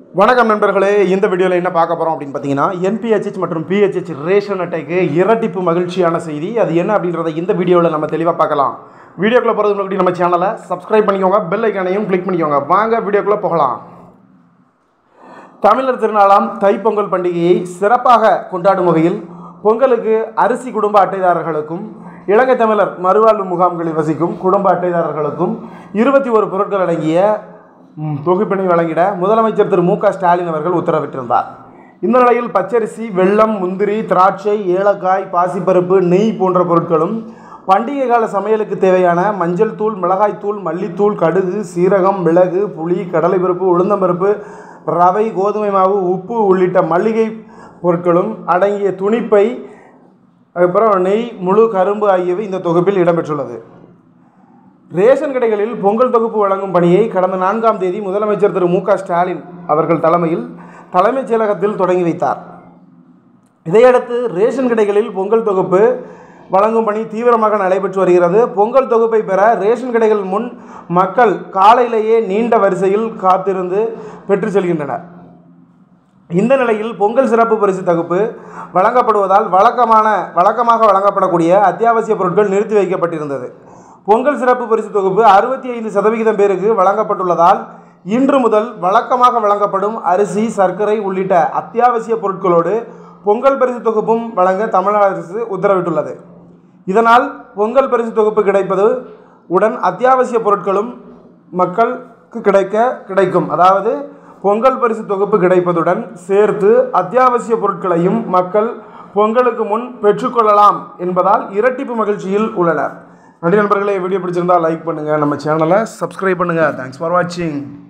வணக்கம் நண்பர்களே இந்த வீடியோவில் என்ன பார்க்க போகிறோம் அப்படின்னு பார்த்தீங்கன்னா என்பிஹெச்ஹெச் மற்றும் பிஹெச்ஹெச் ரேஷன் அட்டைக்கு இரட்டிப்பு மகிழ்ச்சியான செய்தி அது என்ன அப்படின்றத இந்த வீடியோவில் நம்ம தெளிவாக பார்க்கலாம் வீடியோக்குள்ளே போகிறதுக்கு முன்னாடி நம்ம சேனலை சப்ஸ்கிரைப் பண்ணிக்கோங்க பெல் ஐக்கானையும் கிளிக் பண்ணிக்கோங்க வாங்க வீடியோக்குள்ளே போகலாம் தமிழர் திருநாளாம் தைப்பொங்கல் பண்டிகையை சிறப்பாக கொண்டாடும் வகையில் பொங்கலுக்கு அரிசி குடும்ப அட்டைதாரர்களுக்கும் இலங்கை தமிழர் மறுவாழ்வு முகாம்களில் வசிக்கும் குடும்ப அட்டைதாரர்களுக்கும் இருபத்தி ஒரு பொருட்கள் அடங்கிய ம், தொகுப்பினை வழங்கிட முதலமைச்சர் திரு மு க ஸ்டாலின் அவர்கள் உத்தரவிட்டிருந்தார் இந்த நிலையில் பச்சரிசி வெல்லம் முந்திரி திராட்சை ஏலக்காய் பாசிப்பருப்பு நெய் போன்ற பொருட்களும் பண்டிகை கால சமையலுக்கு தேவையான மஞ்சள் தூள் மிளகாய் தூள் மல்லித்தூள் கடுகு சீரகம் மிளகு புளி கடலைப்பருப்பு உளுந்தம்பருப்பு ரவை கோதுமை மாவு உப்பு உள்ளிட்ட மல்லிகை பொருட்களும் அடங்கிய துணிப்பை அதுக்கப்புறம் நெய் முழு கரும்பு ஆகியவை இந்த தொகுப்பில் இடம்பெற்றுள்ளது ரேஷன் கடைகளில் பொங்கல் தொகுப்பு வழங்கும் பணியை கடந்த நான்காம் தேதி முதலமைச்சர் திரு மு க ஸ்டாலின் அவர்கள் தலைமையில் தலைமைச் செயலகத்தில் தொடங்கி வைத்தார் இதையடுத்து ரேஷன் கடைகளில் பொங்கல் தொகுப்பு வழங்கும் பணி தீவிரமாக நடைபெற்று வருகிறது பொங்கல் தொகுப்பை பெற ரேஷன் கடைகள் முன் மக்கள் காலையிலேயே நீண்ட வரிசையில் காத்திருந்து பெற்று செல்கின்றனர் இந்த நிலையில் பொங்கல் சிறப்பு பரிசு தொகுப்பு வழங்கப்படுவதால் வழக்கமான வழக்கமாக வழங்கப்படக்கூடிய அத்தியாவசிய பொருட்கள் நிறுத்தி வைக்கப்பட்டிருந்தது பொங்கல் சிறப்பு பரிசு தொகுப்பு அறுபத்தி ஐந்து சதவிகிதம் பேருக்கு வழங்கப்பட்டுள்ளதால் இன்று முதல் வழக்கமாக வழங்கப்படும் அரிசி சர்க்கரை உள்ளிட்ட அத்தியாவசிய பொருட்களோடு பொங்கல் பரிசு தொகுப்பும் வழங்க தமிழக அரசு உத்தரவிட்டுள்ளது இதனால் பொங்கல் பரிசு தொகுப்பு கிடைப்பது உடன் அத்தியாவசிய பொருட்களும் மக்களுக்கு கிடைக்க கிடைக்கும் அதாவது பொங்கல் பரிசு தொகுப்பு கிடைப்பதுடன் சேர்த்து அத்தியாவசிய பொருட்களையும் மக்கள் பொங்கலுக்கு முன் பெற்றுக்கொள்ளலாம் என்பதால் இரட்டிப்பு மகிழ்ச்சியில் உள்ளனர் நன்றி நண்பர்களே வீடியோ பிடிச்சிருந்தா லைக் பண்ணுங்கள் நம்ம சேனலை சப்ஸ்கிரைப் பண்ணுங்கள் தேங்க்ஸ் ஃபார் வாட்சிங்